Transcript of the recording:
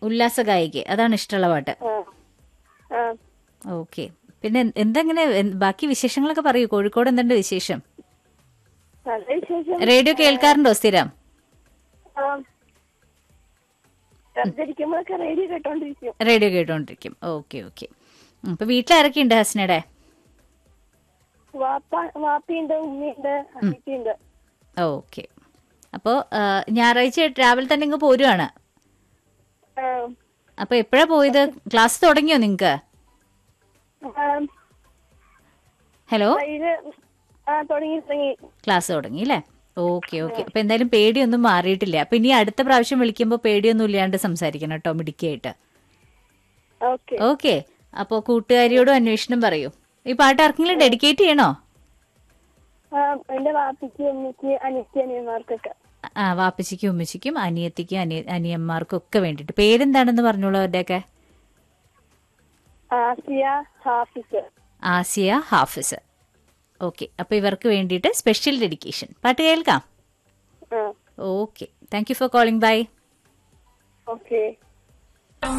ഉല്ലാസ ഗായിക അതാണ് ഇഷ്ടമുള്ള പാട്ട് ആ ആ ഓക്കെ പിന്നെ എന്ത്- എന്തെങ്ങനെ എന്ത് ബാക്കി വിശേഷങ്ങളൊക്കെ പറയൂ കോഴിക്കോട് എന്തുണ്ട് വിശേഷം നല്ല വിശേഷം റേഡിയോ കേൾക്കാറുണ്ടോ സ്ഥിരം ആ വെറുതെ റേഡിയോ കേട്ടോണ്ടിരിക്കും റേഡിയോ കേട്ടോണ്ടിരിക്കും ഓക്കെ ഓക്കെ അപ്പൊ വീട്ടിലാരൊക്കെ ഉണ്ട് ഹസ്നയുടെ വാപ്പ വാപ്പിയുണ്ട് ഉമ്മയുണ്ട് അനിയത്തിയുണ്ട് ഓക്കെ അപ്പോൾ ഞായറാഴ്ച രാവിലെ തന്നെ ഇങ്ങ് പോരുവാണ് ആ, അപ്പൊ എപ്പോഴാ പോയത് ക്ലാസ് തുടങ്ങിയോ നിങ്ങക്ക് ആ, ഹലോ ഇത് ആ തുടങ്ങി തുടങ്ങി ക്ലാസ് തുടങ്ങി അല്ലേ ഓക്കെ ഓക്കെ അപ്പൊ എന്തായാലും പേടിയൊന്നും മാറിയിട്ടില്ല അപ്പൊ ഇനി അടുത്ത പ്രാവശ്യം വിളിക്കുമ്പോൾ പേടിയൊന്നും ഇല്ലാണ്ട് സംസാരിക്കണം കേട്ടോ മിടുക്കിയായിട്ട് ഓക്കെ ഓക്കെ അപ്പോ കൂട്ടുകാരിയോടും അന്വേഷണം പറയൂ ഈ പാട്ട് ആർക്കെങ്കിലും ഡെഡിക്കേറ്റ് ചെയ്യണോ ആ എന്റെ വാപ്പിക്ക് ഉമ്മയ്ക്ക് അനിയത്തി അനിയന്മാർക്കൊക്കെ ആ വാപ്പച്ചിക്കും ഉമ്മച്ചിക്കും അനിയത്തിക്കും അനിയ അനിയന്മാർക്കും ഒക്കെ വേണ്ടിയിട്ട് പേരെന്താണെന്ന് പറഞ്ഞോളൂ അവരുടെയൊക്കെ ആസിയ ഹാഫിസ് ആസിയ ഹാഫിസ് ഓക്കെ അപ്പൊ ഇവർക്ക് വേണ്ടിയിട്ട് സ്പെഷ്യൽ ഡെഡിക്കേഷൻ പാട്ട് കേൾക്കാം ആ okay thank you for calling bye okay